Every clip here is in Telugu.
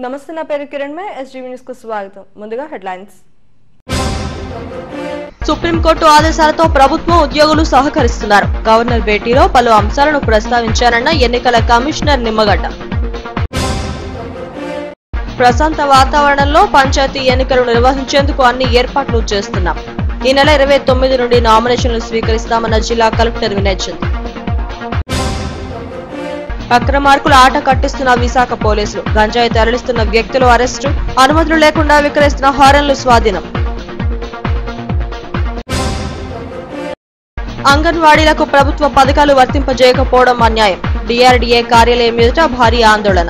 నమస్తే నా పేరు కిరణ్ మే ఎస్జీవీ న్యూస్ కు స్వాగతం ముందుగా హెడ్లైన్స్ సుప్రీంకోర్టు ఆదేశాలతో ప్రభుత్వం ఉద్యోగులు సహకరిస్తున్నారు గవర్నర్ భేటీలో పలు అంశాలను ప్రస్తావించారన్న ఎన్నికల కమిషనర్ నిమ్మగడ్డ ప్రశాంత వాతావరణంలో పంచాయతీ ఎన్నికలు నిర్వహించేందుకు అన్ని ఏర్పాట్లు చేస్తున్నాం ఈ నెల ఇరవై తొమ్మిది నుండి నామినేషన్లు స్వీకరిస్తామన్న జిల్లా కలెక్టర్ వినయ్ చంద్ అక్రమార్కుల ఆట కట్టిస్తున్న విశాఖ పోలీసులు గంజాయి తరలిస్తున్న వ్యక్తులు అరెస్టు అనుమతులు లేకుండా విక్రయిస్తున్న హారన్లు స్వాధీనం అంగన్వాడీలకు ప్రభుత్వ పథకాలు వర్తింపజేయకపోవడం అన్యాయం డిఆర్డీఏ కార్యాలయం ఎదుట భారీ ఆందోళన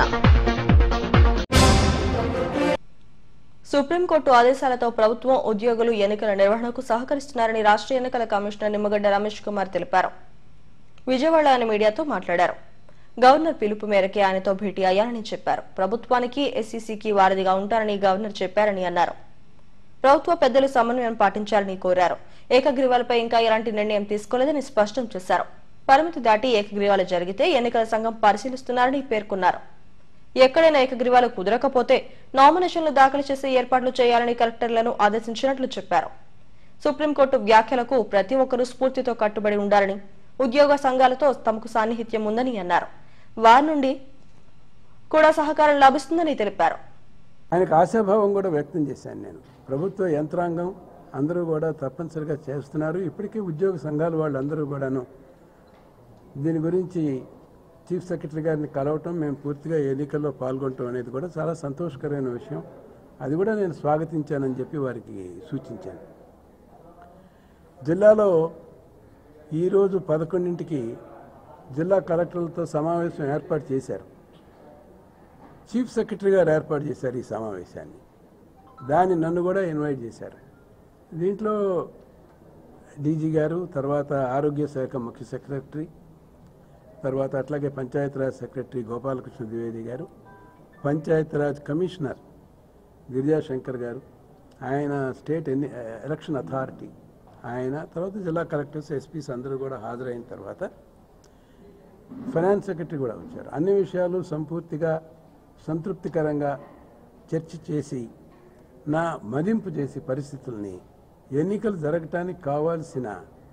సుప్రీంకోర్టు ఆదేశాలతో ప్రభుత్వం ఉద్యోగులు ఎన్నికల నిర్వహణకు సహకరిస్తున్నారని రాష్ట్ర ఎన్నికల కమిషనర్ నిమ్మగడ్డ రమేష్ కుమార్ తెలిపారు విజయవాడ ఆయన మీడియాతో మాట్లాడారు గవర్నర్ పిలుపు మేరకే ఆయనతో భేటీ అయ్యానని చెప్పారు ప్రభుత్వానికి ఎస్సీసీకి వారధిగా ఉంటారని గవర్నర్ చెప్పారని అన్నారు ప్రభుత్వ పెద్దలు సమన్వయం పాటించాలని కోరారు ఏకగ్రీవాలపై ఇంకా ఎలాంటి నిర్ణయం తీసుకోలేదని స్పష్టం చేశారు పరిమితి దాటి ఏకగ్రీవాలు జరిగితే ఎన్నికల సంఘం పరిశీలిస్తున్నారని పేర్కొన్నారు ఎక్కడైనా ఏకగ్రీవాలు కుదరకపోతే నామినేషన్లు దాఖలు చేసే ఏర్పాట్లు చేయాలని కలెక్టర్లను ఆదేశించినట్లు చెప్పారు సుప్రీంకోర్టు వ్యాఖ్యలకు ప్రతి ఒక్కరూ స్ఫూర్తితో కట్టుబడి ఉండాలని ఉద్యోగ సంఘాలతో తమకు సాన్నిహిత్యం ఉందని అన్నారు వారి నుండి కూడా సహకారం లభిస్తుందని తెలిపారు ఆయనకు ఆశాభావం కూడా వ్యక్తం చేశాను నేను ప్రభుత్వ యంత్రాంగం అందరూ కూడా తప్పనిసరిగా చేస్తున్నారు ఇప్పటికీ ఉద్యోగ సంఘాల వాళ్ళందరూ కూడాను దీని గురించి చీఫ్ సెక్రటరీ గారిని కలవటం మేము పూర్తిగా ఎన్నికల్లో పాల్గొనటం అనేది కూడా చాలా సంతోషకరమైన విషయం అది కూడా నేను స్వాగతించానని చెప్పి వారికి సూచించాను జిల్లాలో ఈరోజు పదకొండింటికి జిల్లా కలెక్టర్లతో సమావేశం ఏర్పాటు చేశారు చీఫ్ సెక్రటరీ గారు ఏర్పాటు చేశారు ఈ సమావేశాన్ని దాన్ని నన్ను కూడా ఇన్వైట్ చేశారు దీంట్లో డీజీ గారు తర్వాత ఆరోగ్య శాఖ ముఖ్య సెక్రటరీ తర్వాత అట్లాగే పంచాయతీరాజ్ సెక్రటరీ గోపాలకృష్ణ ద్వివేది గారు పంచాయతీరాజ్ కమిషనర్ గిరిజాశంకర్ గారు ఆయన స్టేట్ ఎన్ని ఎలక్షన్ అథారిటీ ఆయన తర్వాత జిల్లా కలెక్టర్స్ ఎస్పీస్ అందరూ కూడా హాజరైన తర్వాత ఫైనాన్స్ సెక్రటరీ కూడా వచ్చారు అన్ని విషయాలు సంపూర్తిగా సంతృప్తికరంగా చర్చ చేసి నా మదింపు చేసి పరిస్థితుల్ని ఎన్నికలు జరగటానికి కావాల్సిన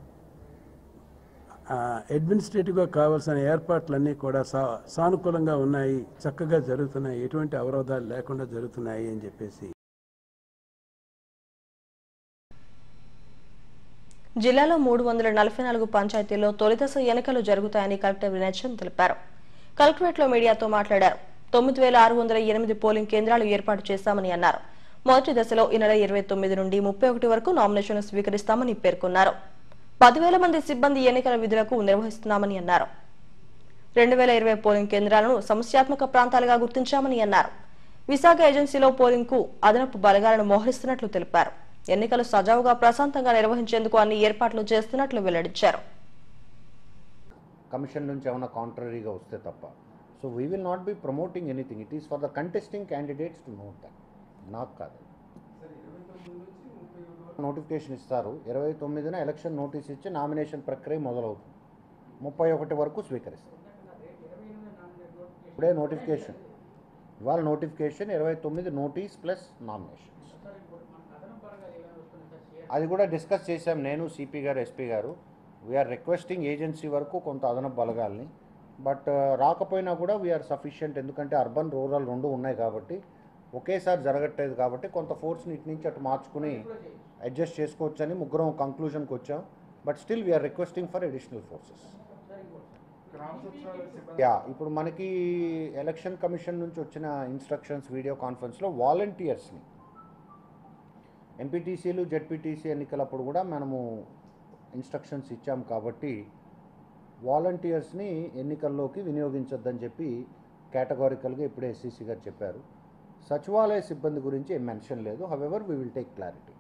ఆ, అడ్మినిస్ట్రేటివ్గా కావాల్సిన ఏర్పాట్లన్నీ కూడా సా సానుకూలంగా ఉన్నాయి చక్కగా జరుగుతున్నాయి ఎటువంటి అవరోధాలు లేకుండా జరుగుతున్నాయి అని చెప్పేసి జిల్లాలో మూడు వందల నలభై నాలుగు పంచాయతీల్లో తొలిదశ ఎన్నికలు జరుగుతాయని కలెక్టర్ వినయ్ చంద్ తెలిపారు కలెక్టరేట్లో మీడియాతో మాట్లాడారు తొమ్మిది వేల ఆరు వందల ఎనిమిది పోలింగ్ కేంద్రాలు ఏర్పాటు చేశామని అన్నారు మొదటి దశలో ఈ నెల ఇరవై తొమ్మిది నుండి ముప్పై ఒకటి వరకు నామినేషన్లు స్వీకరిస్తామని పేర్కొన్నారు పదివేల మంది సిబ్బంది ఎన్నికల విధులకు నిర్వహిస్తున్నామని అన్నారు రెండు వేల ఇరవై పోలింగ్ కేంద్రాలను సమస్యాత్మక ప్రాంతాలుగా గుర్తించామని అన్నారు విశాఖ ఏజెన్సీలో పోలింగ్ కు అదనపు బలగాలను మోహరిస్తున్నట్లు తెలిపారు ఎన్నికలు సజావుగా ప్రశాంతంగా నిర్వహించేందుకు అన్ని ఏర్పాట్లు చేస్తున్నట్లు వెల్లడించారు కమిషన్ నుంచి ఏమైనా కాంట్రరీగా వస్తే తప్ప so we will not be promoting anything it is for the contesting candidates to note that నాకు కాదు నోటిఫికేషన్ ఇస్తారు ఇరవై తొమ్మిదిన ఎలక్షన్ నోటీస్ ఇచ్చి నామినేషన్ ప్రక్రియ మొదలవుతుంది ముప్పై ఒకటి వరకు స్వీకరిస్తారు ఇప్పుడే నోటిఫికేషన్ ఇవాళ నోటిఫికేషన్ ఇరవై తొమ్మిది నోటీస్ ప్లస్ నామినేషన్స్ అది కూడా డిస్కస్ చేశాం నేను సిపి గారు ఎస్పీ గారు వీఆర్ రిక్వెస్టింగ్ ఏజెన్సీ వరకు కొంత అదనపు బలగాల్ని బట్ రాకపోయినా కూడా వీఆర్ సఫిషియంట్ ఎందుకంటే అర్బన్ రూరల్ రెండు ఉన్నాయి కాబట్టి ఒకేసారి జరగట్లేదు కాబట్టి కొంత ఫోర్స్ని ఇటు నుంచి అటు మార్చుకుని అడ్జస్ట్ చేసుకోవచ్చని ముగ్గురం కంక్లూజన్కి వచ్చాం but still we are requesting for additional forces yeah ఇప్పుడు మనకి ఎలక్షన్ కమిషన్ నుంచి వచ్చిన ఇన్స్ట్రక్షన్స్ వీడియో కాన్ఫరెన్స్లో వాలంటీర్స్ని ఎంపీటీసీలు జెడ్పీటీసీ ఎన్నికలప్పుడు కూడా మనము ఇన్స్ట్రక్షన్స్ ఇచ్చాం కాబట్టి వాలంటీర్స్ని ఎన్నికల్లోకి వినియోగించొద్దని చెప్పి కేటగారికల్గా ఇప్పుడే ఎస్సీసీ గారు చెప్పారు సచివాలయ సిబ్బంది గురించి ఏం మెన్షన్ లేదు however we will take clarity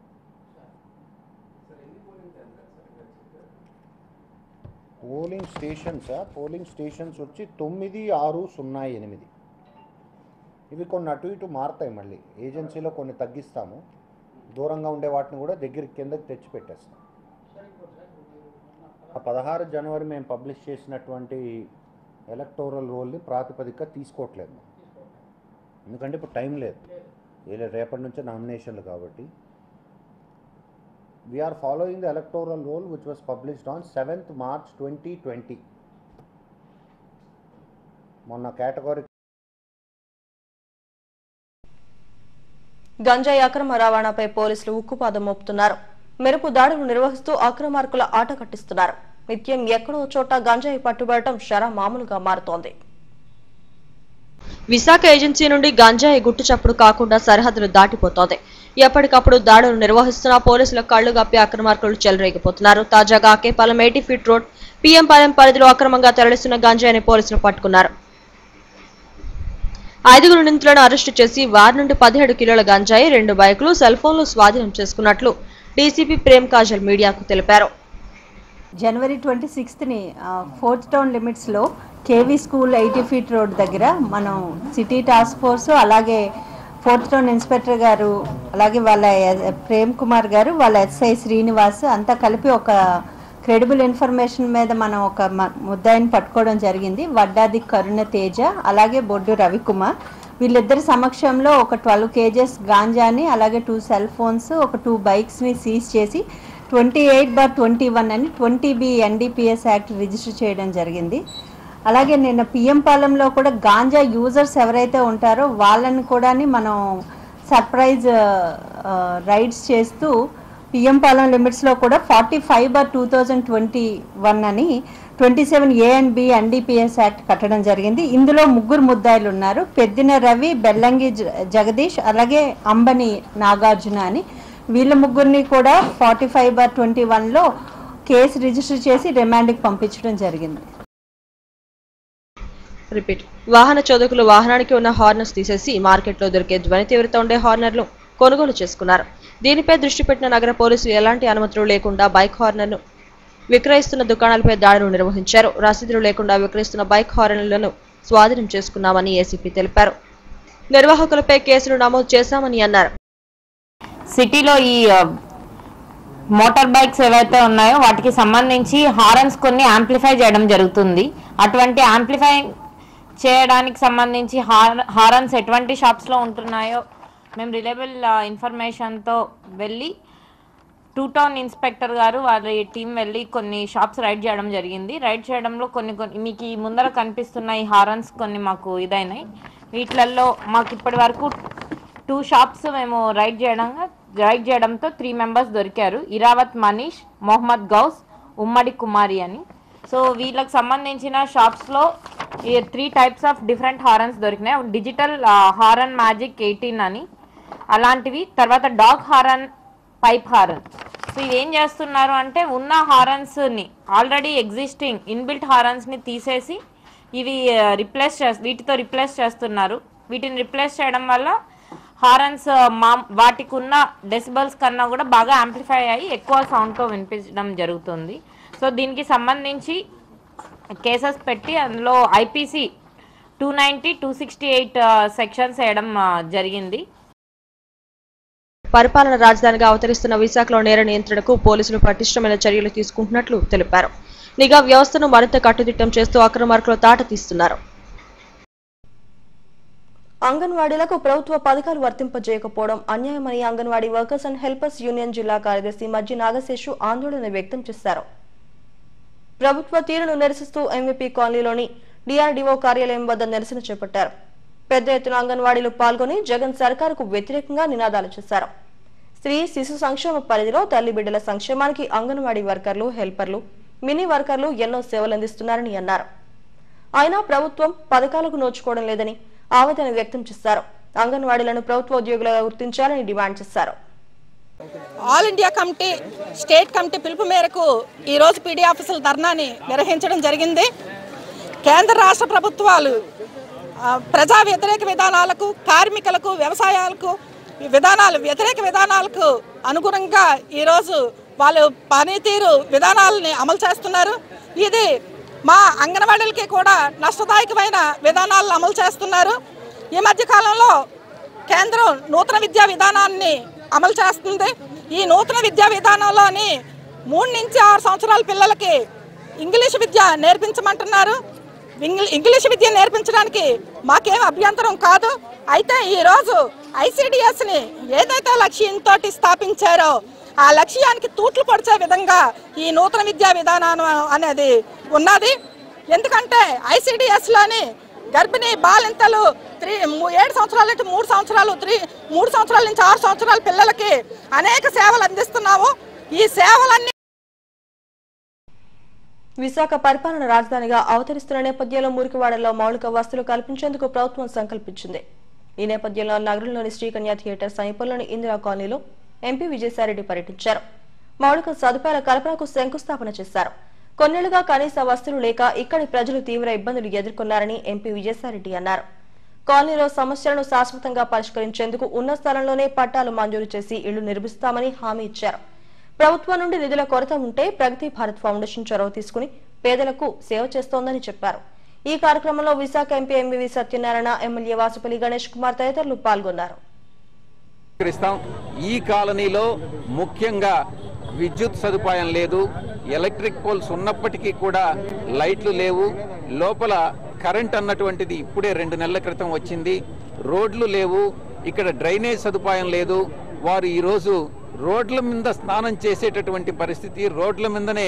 polling stations polling stations వచ్చి తొమ్మిది ఆరు సున్నా ఎనిమిది ఇవి కొన్ని అటు ఇటు మారుతాయి మళ్ళీ ఏజెన్సీలో కొన్ని తగ్గిస్తాము దూరంగా ఉండే వాటిని కూడా దగ్గర కిందకి తెచ్చి పెట్టేస్తాం ఆ పదహారు జనవరి మేము పబ్లిష్ చేసినటువంటి ఎలక్టోరల్ రోల్ని ప్రాతిపదిక తీసుకోవట్లేదు ఎందుకంటే ఇప్పుడు టైం లేదు ఏ రేపటి నుంచే నామినేషన్లు కాబట్టి we are following the electoral roll which was published on seventh March twenty twenty మొన్న కేటగిరీ గంజాయి అక్రమ రవాణాపై పోలీసులు ఉక్కుపాదం మోపుతున్నారు మెరుపు దాడులు నిర్వహిస్తూ అక్రమార్కుల ఆట కట్టిస్తున్నారు నిత్యం ఎక్కడో చోట గంజాయి పట్టుబడటం షరా మామూలుగా మారుతోంది విశాఖ ఏజెన్సీ నుండి గంజాయి గుట్టు చప్పుడు కాకుండా సరిహద్దులు దాటిపోతోంది ఎప్పటికప్పుడు దాడులు నిర్వహిస్తున్న పోలీసుల కళ్లు గప్పి అక్రమార్కులు చెలరేగిపోతున్నారు తాజాగా Akepalem eighty feet road PM Palem పరిధిలో అక్రమంగా తరలిస్తున్న గంజాయిని పోలీసులు పట్టుకున్నారు ఐదుగురు నిందితులను అరెస్టు చేసి వారి నుండి పదిహేడు కిలోల గంజాయి రెండు బైకులు సెల్ ఫోన్లు స్వాధీనం చేసుకున్నట్లు డీసీపీ ప్రేమ్ కాజల్ మీడియాకు తెలిపారు జనవరి ట్వంటీ సిక్స్త్ని ఫోర్త్ టౌన్ లిమిట్స్లో KV school eighty feet road దగ్గర మనం సిటీ టాస్క్ ఫోర్స్ అలాగే ఫోర్త్ టౌన్ ఇన్స్పెక్టర్ గారు అలాగే వాళ్ళ ఎ- ప్రేమ్ కుమార్ గారు వాళ్ళ ఎస్ఐ శ్రీనివాస్ అంతా కలిపి ఒక క్రెడిబుల్ ఇన్ఫర్మేషన్ మీద మనం ఒక మ- ముద్దాయిని పట్టుకోవడం జరిగింది వడ్డాది కరుణ తేజ అలాగే బొడ్డు రవికుమార్ వీళ్ళిద్దరి సమక్షంలో ఒక ట్వెల్వ్ కేజెస్ గాంజాని అలాగే టూ సెల్ ఫోన్స్ ఒక టూ బైక్స్ని సీజ్ చేసి twenty eight bar twenty one అని twenty B NDPS act register చేయడం జరిగింది అలాగే నిన్న పిఎం పాలెంలో కూడా గాంజా యూజర్స్ ఎవరైతే ఉంటారో వాళ్ళని కూడా మనం సర్ప్రైజ్ రైడ్స్ చేస్తూ పిఎం పాలెం లిమిట్స్లో కూడా forty five bar two thousand twenty one అని twenty seven A and B NDPS act కట్టడం జరిగింది ఇందులో ముగ్గురు ముద్దాయిలు ఉన్నారు పెద్దిన రవి బెల్లంగి జ- జగదీష్ అలాగే అంబని నాగార్జున అని వీళ్ళ ముగ్గురిని కూడా ఫార్టీ ఫైవ్ బార్ ట్వంటీ వన్లో కేసు రిజిస్టర్ చేసి రిమాండ్కి పంపించడం జరిగింది రిపీట్ వాహన చోదకులు వాహనానికి ఉన్న హార్నర్స్ తీసేసి మార్కెట్లో దొరికే ధ్వని తీవ్రత ఉండే హార్నర్లు కొనుగోలు చేసుకున్నారు దీనిపై దృష్టి పెట్టిన నగర పోలీసులు ఎలాంటి అనుమతులు లేకుండా బైక్ హార్నర్ను విక్రయిస్తున్న దుకాణాలపై దాడులు నిర్వహించారు రసీదులు లేకుండా విక్రయిస్తున్న బైక్ హార్నర్లను స్వాధీనం చేసుకున్నామని ఏసీపీ తెలిపారు నిర్వాహకులపై కేసులు నమోదు చేశామని అన్నారు సిటీలో ఈ ఆ, మోటార్ బైక్స్ ఏవైతే ఉన్నాయో వాటికి సంబంధించి హారన్స్ కొన్ని యాంప్లిఫై చేయడం జరుగుతుంది అటువంటి యాంప్లిఫై చేయడానికి సంబంధించి హార్ హారన్స్ ఎటువంటి షాప్స్లో ఉంటున్నాయో మేము రిలయబుల్ ఇన్ఫర్మేషన్తో వెళ్ళి టూ టౌన్ ఇన్స్పెక్టర్ గారు వారి టీం వెళ్ళి కొన్ని షాప్స్ రైడ్ చేయడం జరిగింది రైడ్ చేయడంలో కొన్ని కొన్ని మీకు ఈ ముందర కనిపిస్తున్న ఈ హారన్స్ కొన్ని మాకు ఇదైనాయి వీటిలలో మాకు ఇప్పటి వరకు టూ షాప్స్ మేము రైడ్ చేయడంగా రైడ్ చేయడంతో త్రీ మెంబర్స్ దొరికారు ఇరావత్ మనీష్ మొహమ్మద్ గౌస్ ఉమ్మడి కుమారి అని సో వీళ్ళకి సంబంధించిన షాప్స్లో ఈ three types of different horns దొరికినాయి డిజిటల్ హారన్ మ్యాజిక్ ఎయిటీన్ అని అలాంటివి తర్వాత dog horn pipe horn so ఇది ఏం చేస్తున్నారు అంటే ఉన్న హారన్స్ని ఆల్రెడీ ఎగ్జిస్టింగ్ ఇన్బిల్ట్ హారన్స్ని తీసేసి ఇవి రిప్లేస్ చేస్ వీటితో రిప్లేస్ చేస్తున్నారు వీటిని రిప్లేస్ చేయడం వల్ల హారన్స్ మా వాటికి ఉన్న డెసిబల్స్ కన్నా కూడా బాగా యాంప్లిఫై అయ్యి ఎక్కువ సౌండ్తో వినిపించడం జరుగుతుంది సో దీనికి సంబంధించి కేసెస్ పెట్టి అందులో IPC two ninety two sixty eight sections వేయడం ఆ, జరిగింది పరిపాలన రాజధానిగా అవతరిస్తున్న విశాఖలో నేర నియంత్రణకు పోలీసులు పటిష్టమైన చర్యలు తీసుకుంటున్నట్లు తెలిపారు నిఘా వ్యవస్థను మరింత కట్టుదిట్టం చేస్తూ అక్రమార్కులు తాట తీస్తున్నారు అంగన్వాడీలకు ప్రభుత్వ పథకాలు వర్తింపజేయకపోవడం అన్యాయమని anganwadi workers and helpers union జిల్లా కార్యదర్శి మధ్య నాగశేషు ఆందోళన వ్యక్తం చేశారు ప్రభుత్వ తీరును నిరసిస్తూ ఎంవీపీ కాలనీలోని డిఆర్డీఓ కార్యాలయం వద్ద నిరసన చేపట్టారు పెద్ద ఎత్తున అంగన్వాడీలు పాల్గొని జగన్ సర్కారుకు వ్యతిరేకంగా నినాదాలు చేశారు స్త్రీ శిశు సంక్షేమ పరిధిలో తల్లి బిడ్డల సంక్షేమానికి అంగన్వాడీ వర్కర్లు హెల్పర్లు మినీ వర్కర్లు ఎన్నో సేవలు అందిస్తున్నారని అన్నారు అయినా ప్రభుత్వం పథకాలకు నోచుకోవడం లేదని ఆవేదన వ్యక్తం చేశారు అంగన్వాడీలను ప్రభుత్వ ఉద్యోగులుగా గుర్తించాలని డిమాండ్ చేశారు all India committee state committee పిలుపు మేరకు ఈరోజు పీడీ ఆఫీసుల ధర్నాని నిర్వహించడం జరిగింది కేంద్ర రాష్ట్ర ప్రభుత్వాలు ఆ, ప్రజా వ్యతిరేక విధానాలకు కార్మికులకు వ్యవసాయాలకు ఈ విధానాలు వ్యతిరేక విధానాలకు అనుగుణంగా ఈరోజు వాళ్ళు పనితీరు విధానాలని అమలు చేస్తున్నారు ఇది మా అంగన్వాడీలకి కూడా నష్టదాయకమైన విధానాలను అమలు చేస్తున్నారు ఈ మధ్య కాలంలో కేంద్రం నూతన విద్యా విధానాన్ని అమలు చేస్తుంది ఈ నూతన విద్యా విధానంలోని మూడు నుంచి ఆరు సంవత్సరాల పిల్లలకి ఇంగ్లీష్ విద్య నేర్పించమంటున్నారు ఇంగ్లీ- ఇంగ్లీష్ విద్య నేర్పించడానికి మాకేం అభ్యంతరం కాదు అయితే ఈరోజు ఐసిడిఎస్ని ఏదైతే లక్ష్యంతో స్థాపించారో ఆ లక్ష్యానికి తూట్లు పొడిచే విధంగా ఈ నూతన విద్యా విధానం అనేది ఉన్నది ఎందుకంటే ఐసిడిఎస్లోని గర్భిణీ బాలింతలు త్రీ మూ- ఏడు సంవత్సరాల నుంచి మూడు సంవత్సరాలు త్రీ మూడు సంవత్సరాల నుంచి ఆరు సంవత్సరాల పిల్లలకి అనేక సేవలు అందిస్తున్నాము ఈ సేవలన్నీ విశాఖ పరిపాలన రాజధానిగా అవతరిస్తున్న నేపథ్యంలో మురికివాడలో మౌలిక వసతులు కల్పించేందుకు ప్రభుత్వం సంకల్పించింది ఈ నేపథ్యంలో నగరంలోని శ్రీకన్య థియేటర్ సమీపంలోని ఇందిరా కాలనీలో ఎంపీ విజయసాయిరెడ్డి పర్యటించారు మౌలిక సదుపాయాల కల్పనకు శంకుస్థాపన చేశారు కొన్నేళ్లుగా కనీస వసతులు లేక ఇక్కడి ప్రజలు తీవ్ర ఇబ్బందులు ఎదుర్కొన్నారని ఎంపీ విజయసాయిరెడ్డి అన్నారు కాలనీలో సమస్యలను శాశ్వతంగా పరిష్కరించేందుకు ఉన్న స్థలంలోనే పట్టాలు మంజూరు చేసి ఇళ్లు నిర్మిస్తామని హామీ ఇచ్చారు ప్రభుత్వం నుండి నిధుల కొరత ఉంటే ప్రగతి భారత్ ఫౌండేషన్ చొరవ తీసుకుని పేదలకు సేవ చేస్తోందని చెప్పారు ఈ కార్యక్రమంలో విశాఖ ఎంపీ ఎంబీవి సత్యనారాయణ ఎమ్మెల్యే వాసుపల్లి గణేష్ కుమార్ తదితరులు పాల్గొన్నారు స్వీకరిస్తాం ఈ కాలనీలో ముఖ్యంగా విద్యుత్ సదుపాయం లేదు ఎలక్ట్రిక్ పోల్స్ ఉన్నప్పటికీ కూడా లైట్లు లేవు లోపల కరెంట్ అన్నటువంటిది ఇప్పుడే రెండు నెలల క్రితం వచ్చింది రోడ్లు లేవు ఇక్కడ డ్రైనేజ్ సదుపాయం లేదు వారు ఈరోజు రోడ్ల మీద స్నానం చేసేటటువంటి పరిస్థితి రోడ్ల మీదనే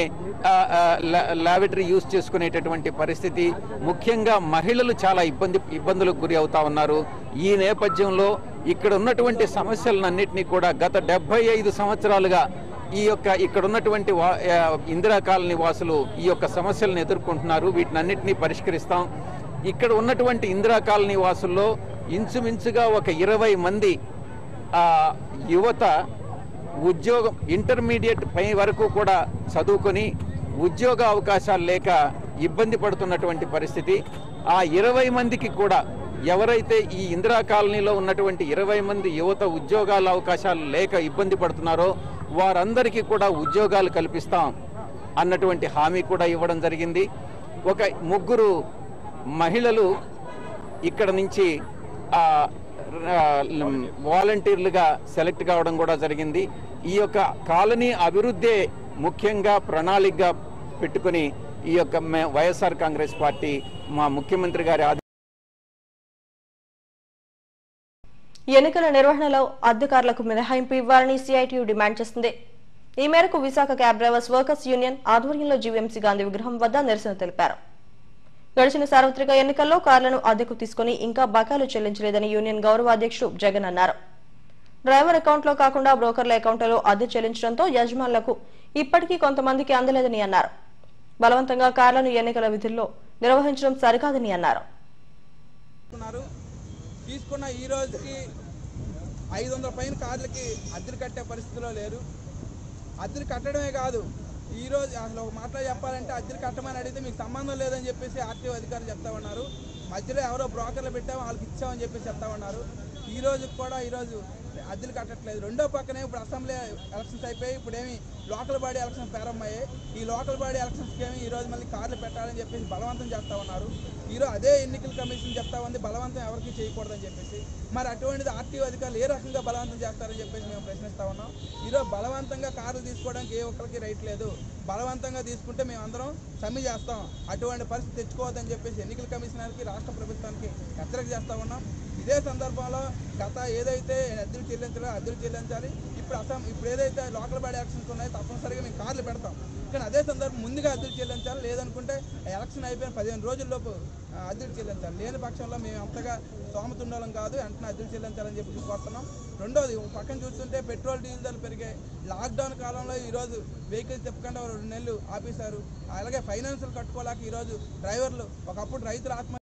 లాబెటరీ యూజ్ చేసుకునేటటువంటి పరిస్థితి ముఖ్యంగా మహిళలు చాలా ఇబ్బంది ఇబ్బందులకు గురి అవుతా ఉన్నారు ఈ నేపథ్యంలో ఇక్కడ ఉన్నటువంటి సమస్యలన్నింటినీ కూడా గత డెబ్బై ఐదు సంవత్సరాలుగా ఈ యొక్క ఇక్కడ ఉన్నటువంటి వా- ఆ, ఇందిరా కాలనీ వాసులు ఈ యొక్క సమస్యలను ఎదుర్కొంటున్నారు వీటినన్నింటినీ పరిష్కరిస్తాం ఇక్కడ ఉన్నటువంటి ఇందిరా కాలనీ వాసుల్లో ఇంచుమించుగా ఒక ఇరవై మంది ఆ, యువత ఉద్యోగం ఇంటర్మీడియట్ పై వరకు కూడా చదువుకొని ఉద్యోగ అవకాశాలు లేక ఇబ్బంది పడుతున్నటువంటి పరిస్థితి ఆ ఇరవై మందికి కూడా ఎవరైతే ఈ ఇందిరా కాలనీలో ఉన్నటువంటి ఇరవై మంది యువత ఉద్యోగాల అవకాశాలు లేక ఇబ్బంది పడుతున్నారో వారందరికీ కూడా ఉద్యోగాలు కల్పిస్తాం అన్నటువంటి హామీ కూడా ఇవ్వడం జరిగింది ఒక ముగ్గురు మహిళలు ఇక్కడ నుంచి ఆ, ఆ, వాలంటీర్లుగా సెలెక్ట్ కావడం కూడా జరిగింది ఈ యొక్క కాలనీ అభివృద్ధే ముఖ్యంగా ప్రణాళికగా పెట్టుకుని ఈ యొక్క మే- వైఎస్ఆర్ కాంగ్రెస్ పార్టీ మా ముఖ్యమంత్రి గారి ఆదేశాల ఎన్నికల నిర్వహణలో అధికారులకు మినహాయింపు ఇవ్వాలని సిఐటియు డిమాండ్ చేస్తుంది ఈ మేరకు Visakha cab drivers workers union ఆధ్వర్యంలో జీవీఎంసీ గాంధీ విగ్రహం వద్ద నిరసన తెలిపారు గడిచిన సార్వత్రిక ఎన్నికల్లో కార్లను అద్దెకు తీసుకుని ఇంకా బకాయిలు చెల్లించలేదని యూనియన్ గౌరవ అధ్యక్షుడు జగన్ అన్నారు డ్రైవర్ అకౌంట్లో కాకుండా బ్రోకర్ల అకౌంట్లో అద్దె చెల్లించడంతో యజమానులకు ఇప్పటికీ కొంతమందికి అందలేదని అన్నారు బలవంతంగా కార్లను ఎన్నికల విధుల్లో నిర్వహించడం సరికాదని అన్నారు తీసుకున్నారు తీసుకున్న ఈ రోజుకి ఐదు వందల పైన కార్లకి అద్దెలు కట్టే పరిస్థితిలో లేరు అద్దెలు కట్టడమే కాదు ఈ రోజు అసలు ఒక మాటలో చెప్పాలంటే అద్దెలు కట్టమని అడిగితే మీకు సంబంధం లేదని చెప్పేసి ఆర్టీఓ అధికారులు చెప్తా ఉన్నారు మధ్యలో ఎవరో బ్రోకర్లు పెట్టాము వాళ్ళకి ఇచ్చామని చెప్పేసి చెప్తా ఉన్నారు ఈ రోజు కూడా ఈరోజు అద్దెలు కట్టట్లేదు రెండో పక్కనే ఇప్పుడు అసెంబ్లీ ఎలక్షన్స్ అయిపోయి ఇప్పుడు ఏమి లోకల్ బాడీ ఎలక్షన్స్ ప్రారంభమయ్యాయి ఈ లోకల్ బాడీ ఎలక్షన్స్కి ఏమి ఈ రోజు మళ్ళీ కార్లు పెట్టాలని చెప్పేసి బలవంతం చేస్తా ఉన్నారు ఈరోజు అదే ఎన్నికల కమిషన్ చెప్తా ఉంది బలవంతం ఎవరికి చేయకూడదని చెప్పేసి మరి అటువంటిది ఆర్టీఓ అధికారులు ఏ రకంగా బలవంతం చేస్తారని చెప్పేసి మేము ప్రశ్నిస్తా ఉన్నాం ఈరోజు బలవంతంగా కార్లు తీసుకోవడానికి ఏ ఒక్కరికి రైట్ లేదు బలవంతంగా తీసుకుంటే మేము అందరం సమ్మె చేస్తాం అటువంటి పరిస్థితి తెచ్చుకోవద్దని చెప్పేసి ఎన్నికల కమిషనర్కి రాష్ట్ర ప్రభుత్వానికి హెచ్చరిక చేస్తా ఉన్నాం ఇదే సందర్భంలో గత ఏదైతే అద్దెలు చెల్లించాలో అద్దెలు చెల్లించాలి ఇప్పుడు అసం ఇప్పుడు ఏదైతే లోకల్ బాడీ ఎలక్షన్స్ ఉన్నాయో తప్పనిసరిగా మేము కార్లు పెడతాం కానీ అదే సందర్భం ముందుగా అద్దెలు చెల్లించాలి లేదనుకుంటే ఎలక్షన్ అయిపోయిన పదిహేను రోజుల్లోపు ఆ, అద్దెలు చెల్లించాలి లేని పక్షంలో మేము అంతగా స్తోమత ఉండాలం కాదు వెంటనే అద్దెలు చెల్లించాలని చెప్పి కోరుతున్నాం రెండోది ఒక పక్కన చూస్తుంటే పెట్రోల్ డీజిల్ ధరలు పెరిగాయి లాక్డౌన్ కాలంలో ఈరోజు వెహికల్స్ తిప్పకుండా రెండు నెలలు ఆపేశారు అలాగే ఫైనాన్షియల్ కట్టుకోలేక ఈరోజు డ్రైవర్లు ఒకప్పుడు రైతుల ఆత్మ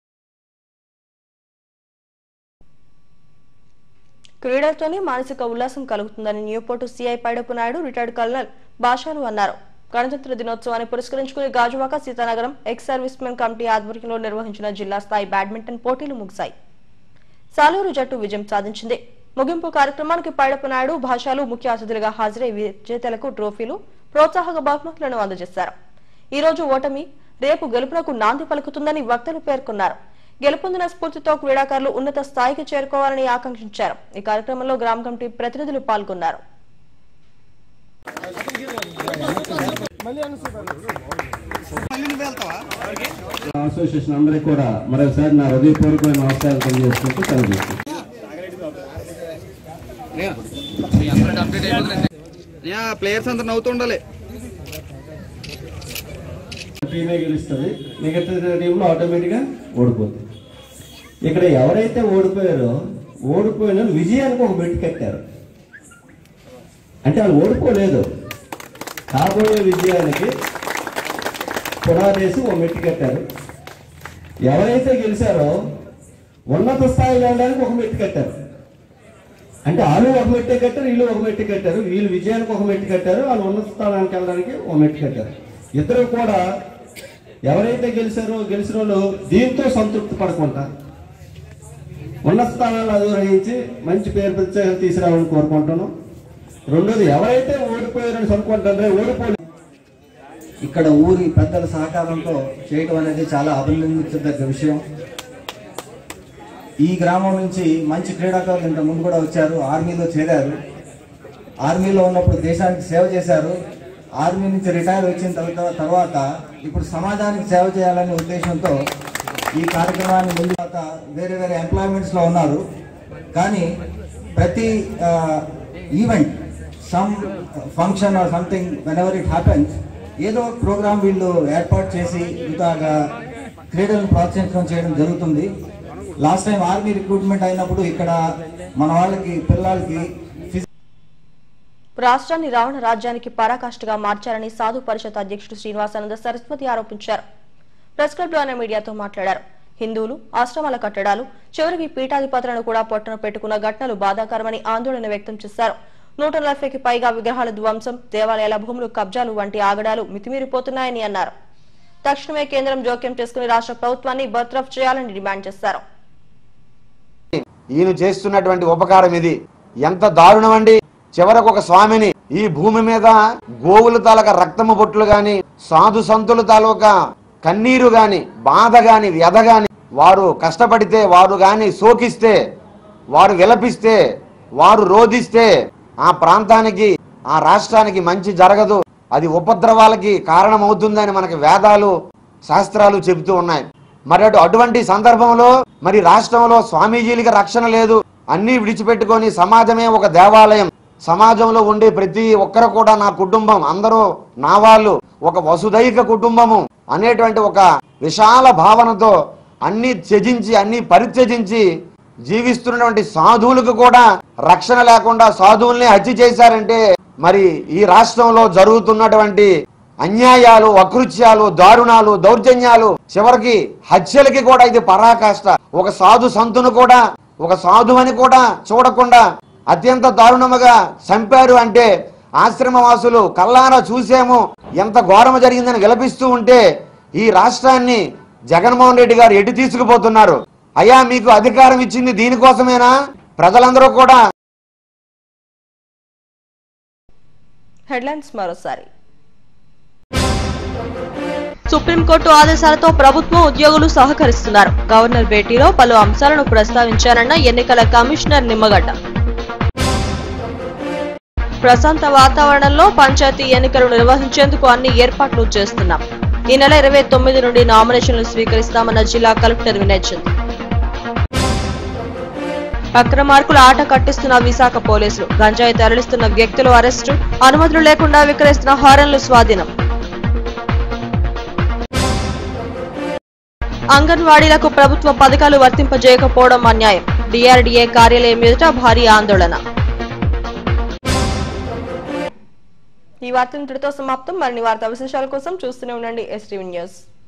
క్రీడలతోనే మానసిక ఉల్లాసం కలుగుతుందని Newport CI Paidapu Naidu retired colonel భాషాలు అన్నారు గణతంత్ర దినోత్సవాన్ని పురస్కరించుకుని Gajuwaka Seethanagaram ex service men committee ఆధ్వర్యంలో నిర్వహించిన జిల్లా స్థాయి బ్యాడ్మింటన్ పోటీలు ముగిశాయి సాలూరు జట్టు విజయం సాధించింది ముగింపు కార్యక్రమానికి పైడపు నాయుడు భాషలు ముఖ్య అతిథులుగా హాజరై విజేతలకు ట్రోఫీలు ప్రోత్సాహక బహుమతులను అందజేశారు ఈ రోజు ఓటమి రేపు గెలుపునకు నాంది పలుకుతుందని వక్తలు పేర్కొన్నారు గెలుపొందిన స్ఫూర్తితో క్రీడాకారులు ఉన్నత స్థాయికి చేరుకోవాలని ఆకాంక్షించారు ఈ కార్యక్రమంలో గ్రామ కమిటీ ప్రతినిధులు పాల్గొన్నారు అసోసియేషన్ అందరికీ కూడా మరొకసారి నా హృదయపూర్వకమైన నమస్కారాలు తెలియజేసుకుంటూ తెలియజేస్తాను ప్లేయర్స్ అందరు నవ్వుతుండాలి టీమే గెలుస్తుంది మిగతా టీంలో ఆటోమేటిక్గా ఓడిపోతుంది ఇక్కడ ఎవరైతే ఓడిపోయారో ఓడిపోయిన వాళ్ళు విజయానికి ఒక మెట్టు కట్టారు అంటే వాళ్ళు ఓడిపోలేదు కాబోయే విజయానికి పునాదేసి ఒక మెట్టు కట్టారు ఎవరైతే గెలిచారో ఉన్నత స్థాయికి వెళ్ళడానికి ఒక మెట్టు కట్టారు అంటే వాళ్ళు ఒక మెట్టు కట్టారు వీళ్ళు ఒక మెట్టు కట్టారు వీళ్ళు విజయానికి ఒక మెట్టు కట్టారు వాళ్ళు ఉన్నత స్థానానికి వెళ్ళడానికి ఒక మెట్టు కట్టారు ఇద్దరు కూడా ఎవరైతే గెలిచారో గెలిచిన వాళ్ళు దీంతో సంతృప్తి పడకుండా ఉన్నత స్థానాలు అధిరోహించి మంచి పేరు ప్రత్యేకత తీసుకురావాలని కోరుకుంటున్నాం రెండోది ఎవరైతే ఓడిపోయారని అనుకుంటారో ఓడిపోలేదు ఇక్కడ ఊరి పెద్దల సహకారంతో చేయటం అనేది చాలా అభినందించదగ్గ విషయం ఈ గ్రామం నుంచి మంచి క్రీడాకారులు ఇంత ముందు కూడా వచ్చారు ఆర్మీలో చేరారు ఆర్మీలో ఉన్నప్పుడు దేశానికి సేవ చేశారు ఆర్మీ నుంచి రిటైర్ వచ్చిన తర్వాత తర్వాత ఇప్పుడు సమాజానికి సేవ చేయాలనే ఉద్దేశంతో ఈ కార్యక్రమాన్ని ముందు తర్వాత వేరే వేరే ఎంప్లాయ్మెంట్స్లో ఉన్నారు కానీ ప్రతి event some function or something whenever it happens ఏదో ఒక ప్రోగ్రామ్ వీళ్ళు ఏర్పాటు చేసి ఇంతగా క్రీడలను ప్రోత్సహించడం చేయడం జరుగుతుంది లాస్ట్ టైం ఆర్మీ రిక్రూట్మెంట్ అయినప్పుడు ఇక్కడ మన వాళ్ళకి పిల్లలకి రాష్ట్రాన్ని రావణ రాజ్యానికి పరాకాష్ఠగా మార్చారని సాధు పరిషత్ అధ్యక్షుడు శ్రీనివాసానంద సరస్వతి ఆరోపించారు ప్రెస్ క్లబ్ లో ఆయన మీడియాతో మాట్లాడారు హిందువులు ఆశ్రమాల కట్టడాలు చివరికి పీఠాధిపతులను కూడా పొట్టన పెట్టుకున్న ఘటనలు బాధాకరమని ఆందోళన వ్యక్తం చేశారు నూట నలభైకి పైగా విగ్రహాల ధ్వంసం దేవాలయాల భూములు కబ్జాలు వంటి ఆగడాలు మితిమీరిపోతున్నాయని అన్నారు తక్షణమే కేంద్రం జోక్యం చేసుకుని రాష్ట్ర ప్రభుత్వాన్ని బర్తరఫ్ చేయాలని డిమాండ్ చేశారు ఈయన చేస్తున్నటువంటి ఉపకారం ఇది ఎంత దారుణం అండి చివరకు ఒక స్వామిని ఈ భూమి మీద గోవుల తాలూకా రక్తము బొట్లు గాని సాధు సంతుల తాలూకా కన్నీరు గాని బాధ గాని వ్యధ గాని వారు కష్టపడితే వారు గాని సోకిస్తే వారు విలపిస్తే వారు రోధిస్తే ఆ ప్రాంతానికి ఆ రాష్ట్రానికి మంచి జరగదు అది ఉపద్రవాలకి కారణమవుతుందని మనకి వేదాలు శాస్త్రాలు చెబుతూ ఉన్నాయి మరి అటు అటువంటి సందర్భంలో మరి రాష్ట్రంలో స్వామీజీలకి రక్షణ లేదు అన్నీ విడిచిపెట్టుకొని సమాజమే ఒక దేవాలయం సమాజంలో ఉండే ప్రతి ఒక్కరు కూడా నా కుటుంబం అందరూ నా వాళ్ళు ఒక వసుదైక కుటుంబము అనేటువంటి ఒక విశాల భావనతో అన్ని త్యజించి అన్ని పరిత్యజించి జీవిస్తున్నటువంటి సాధువులకు కూడా రక్షణ లేకుండా సాధువుల్ని హత్య చేశారంటే మరి ఈ రాష్ట్రంలో జరుగుతున్నటువంటి అన్యాయాలు అకృత్యాలు దారుణాలు దౌర్జన్యాలు చివరికి హత్యలకి కూడా ఇది పరాకాష్ట ఒక సాధు సంతును కూడా ఒక సాధువని కూడా చూడకుండా అత్యంత దారుణముగా చంపారు అంటే ఆశ్రమవాసులు కల్లారా చూసాము ఎంత ఘోరము జరిగిందని విలపిస్తూ ఉంటే ఈ రాష్ట్రాన్ని జగన్మోహన్ రెడ్డి గారు ఎటు తీసుకుపోతున్నారు అయ్యా మీకు అధికారం ఇచ్చింది దీనికోసమేనా ప్రజలందరూ కూడా హెడ్లైన్స్ మరోసారి సుప్రీంకోర్టు ఆదేశాలతో ప్రభుత్వం ఉద్యోగులు సహకరిస్తున్నారు గవర్నర్ భేటీలో పలు అంశాలను ప్రస్తావించారన్న ఎన్నికల కమిషనర్ నిమ్మగడ్డ ప్రశాంత వాతావరణంలో పంచాయతీ ఎన్నికలు నిర్వహించేందుకు అన్ని ఏర్పాట్లు చేస్తున్నాం ఈ నెల ఇరవై తొమ్మిది నుండి నామినేషన్లు స్వీకరిస్తామన్న జిల్లా కలెక్టర్ వినయ్ చంద్ అక్రమార్కుల ఆట కట్టిస్తున్న విశాఖ పోలీసులు గంజాయి తరలిస్తున్న వ్యక్తులు అరెస్టు అనుమతులు లేకుండా విక్రయిస్తున్న హారన్లు స్వాధీనం అంగన్వాడీలకు ప్రభుత్వ పథకాలు వర్తింపజేయకపోవడం అన్యాయం డిఆర్డీఏ కార్యాలయం ఎదుట భారీ ఆందోళన ఈ వార్త ఇంతటితో సమాప్తం మరిన్ని వార్తా విశేషాల కోసం చూస్తూనే ఉండండి ఎస్టీవీ న్యూస్